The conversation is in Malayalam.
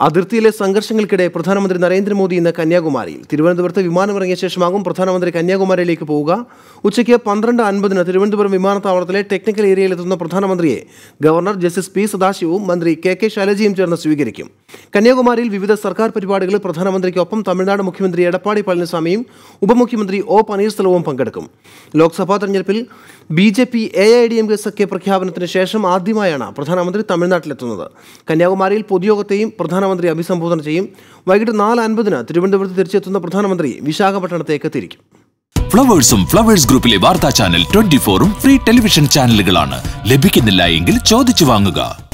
അതിർത്തിയിലെ സംഘർഷങ്ങൾക്കിടെ പ്രധാനമന്ത്രി നരേന്ദ്രമോദി ഇന്ന് കന്യാകുമാരിയിൽ തിരുവനന്തപുരത്ത് വിമാനമിറങ്ങിയ ശേഷമാകും പ്രധാനമന്ത്രി കന്യാകുമാരിയിലേക്ക് പോവുക ഉച്ചയ്ക്ക് പന്ത്രണ്ട് അൻപതിന് തിരുവനന്തപുരം വിമാനത്താവളത്തിലെ ടെക്നിക്കൽ ഏരിയയിലെത്തുന്ന പ്രധാനമന്ത്രിയെ ഗവർണർ ജസ്റ്റിസ് പി സദാശിവവും മന്ത്രി കെ കെ ശൈലജയും ചേർന്ന് സ്വീകരിക്കും കന്യാകുമാരിയിൽ വിവിധ സർക്കാർ പരിപാടികളിൽ പ്രധാനമന്ത്രിക്കൊപ്പം തമിഴ്നാട് മുഖ്യമന്ത്രി എടപ്പാടി പളനിസ്വാമിയും ഉപമുഖ്യമന്ത്രി ഒ പനീർസെൽവവും പങ്കെടുക്കും ലോക്സഭാ തെരഞ്ഞെടുപ്പിൽ B J P A I D M K സഖ്യ പ്രഖ്യാപനത്തിന് ശേഷം ആദ്യമായാണ് പ്രധാനമന്ത്രി തമിഴ്നാട്ടിലെത്തുന്നത് കന്യാകുമാരിയിൽ പൊതുയോഗത്തെയും പ്രധാനമന്ത്രി അഭിസംബോധന ചെയ്യും വൈകിട്ട് നാല് അൻപതിന് തിരുവനന്തപുരത്ത് തിരിച്ചെത്തുന്ന പ്രധാനമന്ത്രി വിശാഖപട്ടണത്തേക്ക് തിരിക്കും ഫ്ലവേഴ്സും ഫ്ലവേഴ്സ് ഗ്രൂപ്പിലെ വാർത്താ ചാനൽ ട്വന്റി ഫോറും ഫ്രീ ടെലിവിഷൻ ചാനലുകളാണ് ലഭിക്കുന്നില്ല എങ്കിൽ ചോദിച്ചു വാങ്ങുക